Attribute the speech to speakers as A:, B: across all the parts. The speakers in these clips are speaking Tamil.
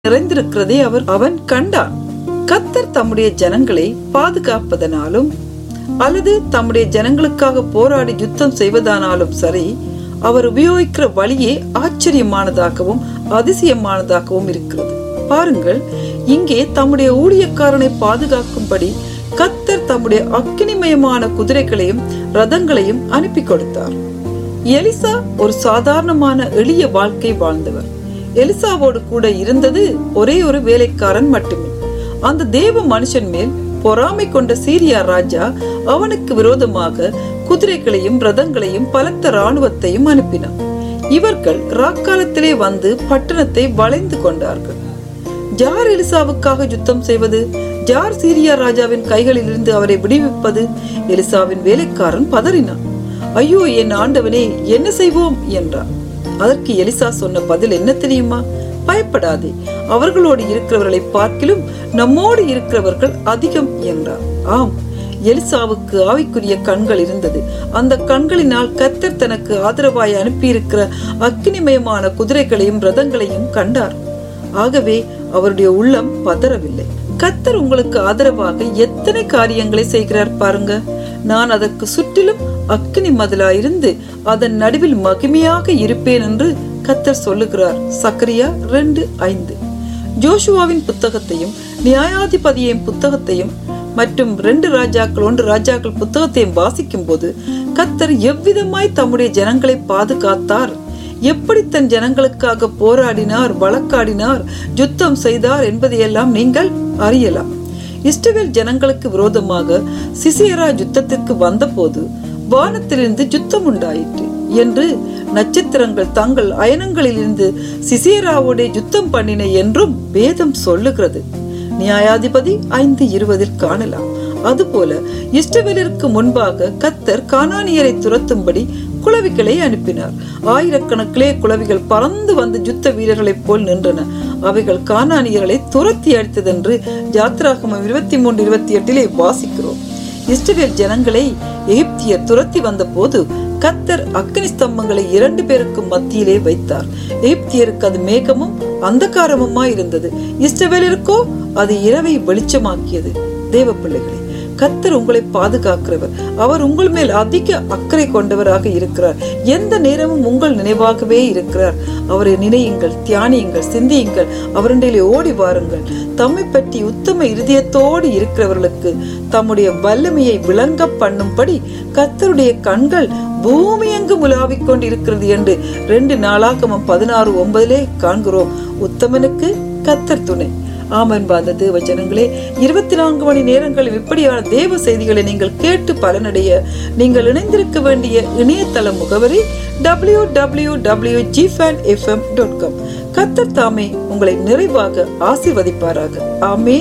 A: நிறைந்திருக்கிறதை அவர் அவன் கண்டான் கத்தர் தம்முடைய ஜனங்களை பாதுகாப்பதனாலும் அல்லது தம்முடைய ஜனங்களுக்காக போராடி யுத்தம் செய்வதானாலும் சரி அவர் உபயோகிக்கிற வழியே ஆச்சரியமானதாகவும் அதிசயமானதாகவும் இருக்கிறது பாருங்கள் இங்கே தம்முடைய ஊழியக்காரனை பாதுகாக்கும்படி கத்தர் தம்முடைய அக்கினிமயமான குதிரைகளையும் ரதங்களையும் அனுப்பி கொடுத்தார் எலிசா ஒரு சாதாரணமான எளிய வாழ்க்கை வாழ்ந்தவர் எலிசாவோடு கூட இருந்தது ஒரே ஒரு வேலைக்காரன் மட்டுமே அந்த தேவ மனுஷன் மேல் பொறாமை கொண்ட சீரியா ராஜா அவனுக்கு விரோதமாக குதிரைகளையும் ரதங்களையும் பலத்த இராணுவத்தையும் அனுப்பினான் இவர்கள் ராக்காலத்திலே வந்து பட்டணத்தை வளைந்து கொண்டார்கள் ஜார் எலிசாவுக்காக யுத்தம் செய்வது ஜார் சீரியா ராஜாவின் கைகளில் இருந்து அவரை விடுவிப்பது எலிசாவின் வேலைக்காரன் பதறினான் ஐயோ என் ஆண்டவனே என்ன செய்வோம் என்றான் அதற்கு எலிசா சொன்ன பதில் என்ன தெரியுமா பயப்படாதே அவர்களோடு இருக்கிறவர்களை பார்க்கிலும் நம்மோடு இருக்கிறவர்கள் அதிகம் என்றார் ஆம் எலிசாவுக்கு ஆவிக்குரிய கண்கள் இருந்தது அந்த கண்களினால் கத்தர் தனக்கு ஆதரவாய் அனுப்பியிருக்கிற அக்கினிமயமான குதிரைகளையும் ரதங்களையும் கண்டார் ஆகவே அவருடைய உள்ளம் பதறவில்லை கத்தர் உங்களுக்கு ஆதரவாக எத்தனை காரியங்களை செய்கிறார் பாருங்க நான் அதற்கு சுற்றிலும் அக்கினி மதிலாயிருந்து அதன் நடுவில் மகிமையாக இருப்பேன் என்று கத்தர் சொல்லுகிறார் சக்கரியா ரெண்டு ஐந்து ஜோஷுவாவின் புத்தகத்தையும் நியாயாதிபதியின் புத்தகத்தையும் மற்றும் ரெண்டு ராஜாக்கள் ஒன்று ராஜாக்கள் புத்தகத்தையும் வாசிக்கும் போது கத்தர் எவ்விதமாய் தம்முடைய ஜனங்களை பாதுகாத்தார் எப்படி தன் ஜனங்களுக்காக போராடினார் வழக்காடினார் யுத்தம் செய்தார் என்பதையெல்லாம் நீங்கள் அறியலாம் இஸ்ரவேல் ஜனங்களுக்கு விரோதமாக சிசியரா யுத்தத்திற்கு வந்தபோது வானத்திலிருந்து யுத்தம் உண்டாயிற்று என்று நட்சத்திரங்கள் தங்கள் அயனங்களிலிருந்து சிசியராவோட யுத்தம் பண்ணின என்றும் வேதம் சொல்லுகிறது நியாயாதிபதி ஐந்து இருபதில் காணலாம் அதுபோல இஷ்டவேலருக்கு முன்பாக கத்தர் கானானியரை துரத்தும்படி குளவிகளை அனுப்பினார் ஆயிரக்கணக்கிலே குளவிகள் பறந்து வந்து யுத்த வீரர்களைப் போல் நின்றன அவைகள் கானானியர்களை துரத்தி அடித்ததென்று ஜாத்ராகமம் இருபத்தி மூன்று இருபத்தி எட்டிலே வாசிக்கிறோம் இஸ்ரவேல் ஜனங்களை எகிப்தியர் துரத்தி வந்த போது கத்தர் அக்னி ஸ்தம்பங்களை இரண்டு பேருக்கும் மத்தியிலே வைத்தார் எகிப்தியருக்கு அது மேகமும் அந்தகாரமுமா இருந்தது இஸ்ரவேலருக்கோ அது இரவை வெளிச்சமாக்கியது தேவ பிள்ளைகளே கத்தர் உங்களை பாதுகாக்கிறவர் அவர் உங்கள் மேல் அதிக அக்கறை கொண்டவராக இருக்கிறார் எந்த நேரமும் உங்கள் நினைவாகவே இருக்கிறார் அவரை நினையுங்கள் தியானியுங்கள் சிந்தியுங்கள் அவருடைய ஓடி வாருங்கள் தம்மை பற்றி உத்தம இருதயத்தோடு இருக்கிறவர்களுக்கு தம்முடைய வல்லமையை விளங்க பண்ணும்படி கத்தருடைய கண்கள் பூமி எங்கும் உலாவிக் கொண்டிருக்கிறது என்று ரெண்டு நாளாகமம் பதினாறு ஒன்பதிலே காண்கிறோம் உத்தமனுக்கு கத்தர் துணை ஆமன் பாந்த தேவ ஜனங்களே இருபத்தி நான்கு மணி நேரங்களில் இப்படியான தேவ செய்திகளை நீங்கள் கேட்டு பலனடைய நீங்கள் இணைந்திருக்க வேண்டிய இணையதள முகவரி டபிள்யூ டபிள்யூ டபிள்யூ ஜிஃபேன் எஃப்எம் டாட் காம் கத்தர் தாமே உங்களை நிறைவாக ஆசிர்வதிப்பாராக ஆமே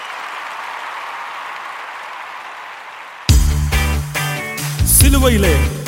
B: சிலுவையிலே